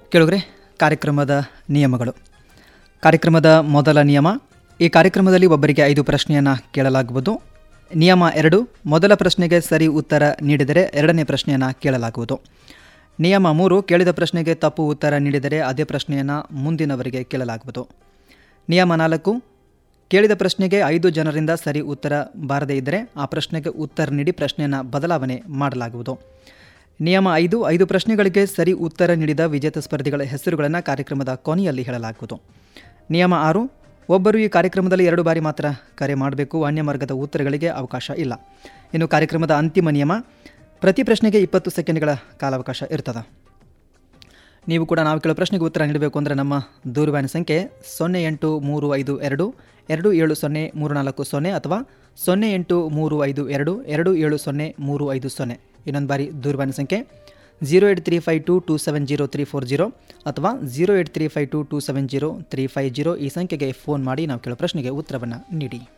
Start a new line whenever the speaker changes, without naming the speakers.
ಕೇಳುಗ್ರೆ ಕಾರ್ಯಕ್ರಮದ ನಿಯಮಗಳು ಕಾರ್ಯಕ್ರಮದ ಮೊದಲ ನಿಯಮ ಈ ಕಾರ್ಯಕ್ರಮದಲ್ಲಿ ಒಬ್ಬರಿಗೆ ಐದು ಪ್ರಶ್ನೆಯನ್ನು ಕೇಳಲಾಗುವುದು ನಿಯಮ ಎರಡು ಮೊದಲ ಪ್ರಶ್ನೆಗೆ ಸರಿ ಉತ್ತರ ನೀಡಿದರೆ ಎರಡನೇ ಪ್ರಶ್ನೆಯನ್ನು ಕೇಳಲಾಗುವುದು ನಿಯಮ ಮೂರು ಕೇಳಿದ ಪ್ರಶ್ನೆಗೆ ತಪ್ಪು ಉತ್ತರ ನೀಡಿದರೆ ಅದೇ ಪ್ರಶ್ನೆಯನ್ನು ಮುಂದಿನವರಿಗೆ ಕೇಳಲಾಗುವುದು ನಿಯಮ ನಾಲ್ಕು ಕೇಳಿದ ಪ್ರಶ್ನೆಗೆ ಐದು ಜನರಿಂದ ಸರಿ ಉತ್ತರ ಬಾರದೇ ಇದ್ದರೆ ಆ ಪ್ರಶ್ನೆಗೆ ಉತ್ತರ ನೀಡಿ ಪ್ರಶ್ನೆಯನ್ನು ಬದಲಾವಣೆ ಮಾಡಲಾಗುವುದು ನಿಯಮ ಐದು ಐದು ಪ್ರಶ್ನೆಗಳಿಗೆ ಸರಿ ಉತ್ತರ ನೀಡಿದ ವಿಜೇತ ಸ್ಪರ್ಧಿಗಳ ಹೆಸರುಗಳನ್ನು ಕಾರ್ಯಕ್ರಮದ ಕೊನೆಯಲ್ಲಿ ಹೇಳಲಾಗುವುದು ನಿಯಮ ಆರು ಒಬ್ಬರು ಈ ಕಾರ್ಯಕ್ರಮದಲ್ಲಿ ಎರಡು ಬಾರಿ ಮಾತ್ರ ಕರೆ ಮಾಡಬೇಕು ಅನ್ಯ ಮಾರ್ಗದ ಉತ್ತರಗಳಿಗೆ ಅವಕಾಶ ಇಲ್ಲ ಇನ್ನು ಕಾರ್ಯಕ್ರಮದ ಅಂತಿಮ ನಿಯಮ ಪ್ರತಿ ಪ್ರಶ್ನೆಗೆ ಇಪ್ಪತ್ತು ಸೆಕೆಂಡ್ಗಳ ಕಾಲಾವಕಾಶ ಇರ್ತದೆ ನೀವು ಕೂಡ ನಾವು ಕೇಳೋ ಪ್ರಶ್ನೆಗೆ ಉತ್ತರ ನೀಡಬೇಕು ಅಂದರೆ ನಮ್ಮ ದೂರವಾಣಿ ಸಂಖ್ಯೆ ಸೊನ್ನೆ ಎಂಟು ಮೂರು ಐದು ಎರಡು ಎರಡು ಏಳು ಸೊನ್ನೆ ಮೂರು ನಾಲ್ಕು ಸೊನ್ನೆ ಅಥವಾ ಸೊನ್ನೆ ಎಂಟು ಮೂರು ಐದು ಎರಡು ಎರಡು ಏಳು ಸೊನ್ನೆ ಮೂರು ಐದು ಸೊನ್ನೆ ಇನ್ನೊಂದು ಬಾರಿ ದೂರವಾಣಿ ಸಂಖ್ಯೆ zero eight three five two two seven zero three four zero ಅಥವಾ zero eight three five two two seven zero three five zero ಈ ಸಂಖ್ಯೆಗೆ ಫೋನ್ ಮಾಡಿ ನಾವು ಕೇಳೋ ಪ್ರಶ್ನೆಗೆ ಉತ್ತರವನ್ನು ನೀಡಿ